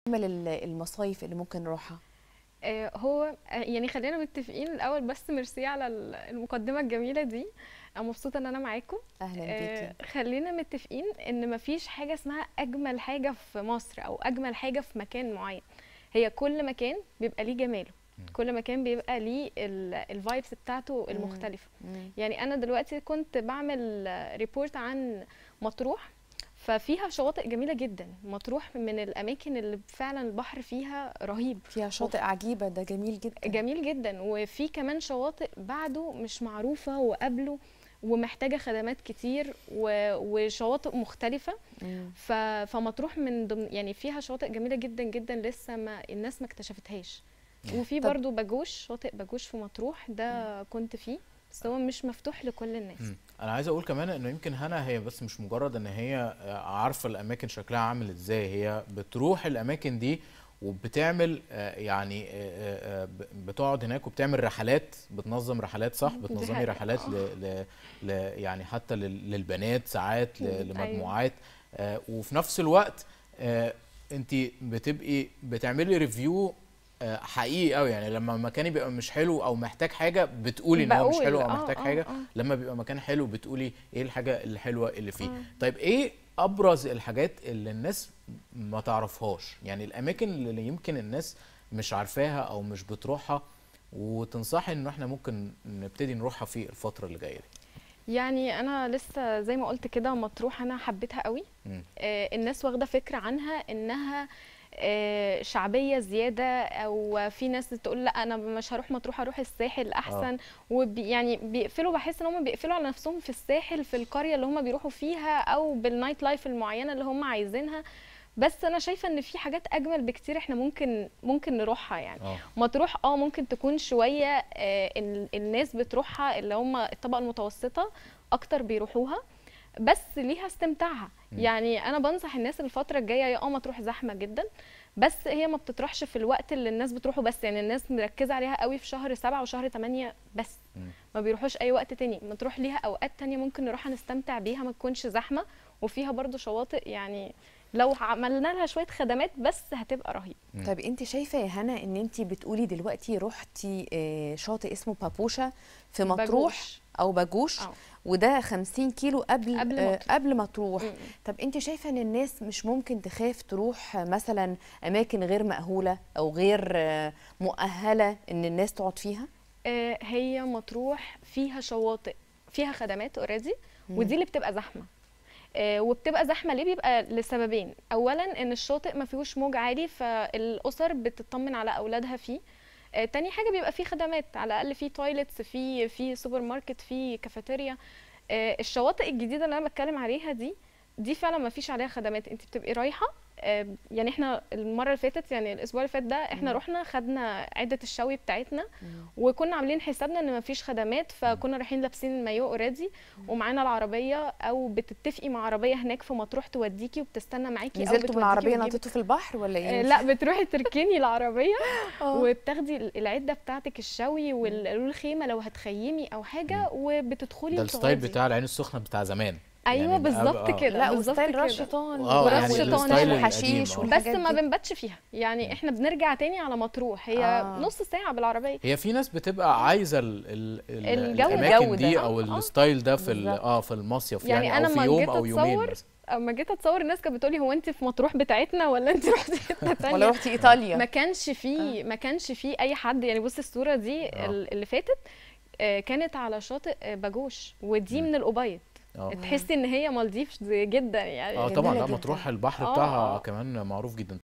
اجمل ال- المصايف اللي ممكن نروحها آه، هو آه، يعني خلينا متفقين الاول بس ميرسي على ال- المقدمه الجميله دي انا مبسوطه ان انا معاكم اهلا آه، بيكي خلينا متفقين ان مفيش حاجه اسمها اجمل حاجه في مصر او اجمل حاجه في مكان معين هي كل مكان بيبقى ليه جماله كل مكان بيبقى ليه الفايبس بتاعته مم. المختلفه مم. يعني انا دلوقتي كنت بعمل ريبورت عن مطروح ففيها شواطئ جميله جدا مطروح من الاماكن اللي فعلا البحر فيها رهيب فيها شاطئ عجيبه ده جميل جدا جميل جدا وفي كمان شواطئ بعده مش معروفه وقبله ومحتاجه خدمات كتير و- وشواطئ مختلفه مم. ف... فمطروح من ضمن يعني فيها شواطئ جميله جدا جدا لسه ما الناس ما اكتشفتهاش وفي طب- برضو باجوش شاطئ باجوش في مطروح ده كنت فيه بس هو مش مفتوح لكل الناس مم. انا عايز اقول كمان انه يمكن هنا هي بس مش مجرد ان هي عارفه الاماكن شكلها عامل ازاي هي بتروح الاماكن دي وبتعمل آه، يعني آه، آه، ب- بتقعد هناك وبتعمل رحلات بتنظم رحلات صح دي بتنظمي حقيقة، رحلات آه. ل ل ل يعني حتى لل- للبنات ساعات ل- مم، أيوة. لمجموعات آه، وفي نفس الوقت انت بتبقي بتعملي ريفيو آه، حقيقي قوي يعني لما مكان يبقى مش حلو او محتاج حاجه بتقولي ان هو مش بقول، حلو او آه، محتاج آه، حاجه آه. لما بيبقى مكان حلو بتقولي ايه الحاجه الحلوه اللي فيه آه. طيب ايه ابرز الحاجات اللي الناس ما تعرفهاش يعني الاماكن اللي يمكن الناس مش عارفاها او مش بتروحها وتنصحي ان احنا ممكن نبتدي نروحها في الفتره اللي جايه دي يعني انا لسه زي ما قلت كده مطروح انا حبيتها قوي مم. آه، الناس واخده فكره عنها انها آه، شعبيه زياده او في ناس تقول لا انا مش هروح مطروح هروح الساحل احسن وبي يعني بيقفلوا بحس ان هم بيقفلوا على نفسهم في الساحل في القريه اللي هم بيروحوا فيها او بالنايت لايف المعينه اللي هم عايزينها بس انا شايفه ان في حاجات اجمل بكتير احنا ممكن ممكن نروحها يعني اه مطروح اه ممكن تكون شويه آه ال- الناس بتروحها اللي هم الطبقه المتوسطه اكتر بيروحوها بس ليها استمتاعها مم. يعني انا بنصح الناس الفتره الجايه يا اه مطروح زحمه جدا بس هي ما بتطرحش في الوقت اللي الناس بتروحه بس يعني الناس مركزه عليها قوي في شهر سبعة وشهر تمانية بس مم. ما بيروحوش اي وقت تاني مطروح ليها اوقات تانية ممكن نروحها نستمتع بيها ما تكونش زحمه وفيها برضو شواطئ يعني لو عملنا لها شويه خدمات بس هتبقى رهيب مم. طيب انت شايفه يا هنا ان انت بتقولي دلوقتي رحتي آه، شاطئ اسمه بابوشا في مطروح باجوش. او باجوش اه وده 50 كيلو قبل قبل آه، مطروح. قبل مطروح م- م. طب انت شايفه ان الناس مش ممكن تخاف تروح مثلا اماكن غير مأهوله او غير آه، مؤهله ان الناس تقعد فيها آه، هي مطروح فيها شواطئ فيها خدمات اوريدي مم. ودي اللي بتبقى زحمه آه، وبتبقى زحمه ليه بيبقى لسببين اولا ان الشاطئ ما فيهوش موج عالي فالاسر بتطمن على اولادها فيه آه، تاني حاجه بيبقى فيه خدمات على الاقل فيه تويلتس في في سوبر ماركت في كافيتيريا آه، الشواطئ الجديده اللي انا بتكلم عليها دي دي فعلا ما فيش عليها خدمات انت بتبقي رايحه آه، يعني احنا المره اللي فاتت يعني الاسبوع اللي فات ده احنا مم. رحنا خدنا عده الشوي بتاعتنا وكنا عاملين حسابنا ان مفيش خدمات فكنا رايحين لابسين المايو اوريدي ومعانا العربيه او بتتفقي مع عربيه هناك في مطروح توديكي وبتستنى معاكي او نزلتوا من بتوديكي العربيه وتجيبك. نطيتوا في البحر ولا آه، ايه لا بتروحي تركني العربيه آه. وبتاخدي العده بتاعتك الشوي وال- والخيمه لو هتخيمي او حاجه وبتدخلي ده الستايل وتقعدي. بتاع العين السخنه بتاع زمان ايوه يعني ده- بالظبط آه. كده لا بالظبط وستايل كده. رش شيطان آه، يعني ورش الستايل شيطان القديم، وحشيش آه. بس والحاجات ما دي. بنباتش فيها يعني احنا بنرجع تاني على مطروح هي آه. نص ساعه بالعربيه هي في ناس بتبقى عايزه ال ال ال الجو- الاماكن الجو دي ده. او آه. الستايل ده في ال- بالظبط. اه في المصيف يعني يعني, أنا او في لما يوم جيت او يومين أتصور مثلا اما جيت اتصور الناس كانت بتقولي هو انت في مطروح بتاعتنا ولا انت رحتي حته تانية ولا رحتي ايطاليا ما كانش فيه ما كانش فيه اي حد يعني بص الصوره دي آه. ال- اللي فاتت آه، كانت على شاطئ آه، باجوش ودي مم. من الأبيض اه تحسي ان هي مالديفز جدا يعني اه طبعا جميلة لا جداً. مطروح البحر آه، بتاعها آه. كمان معروف جدا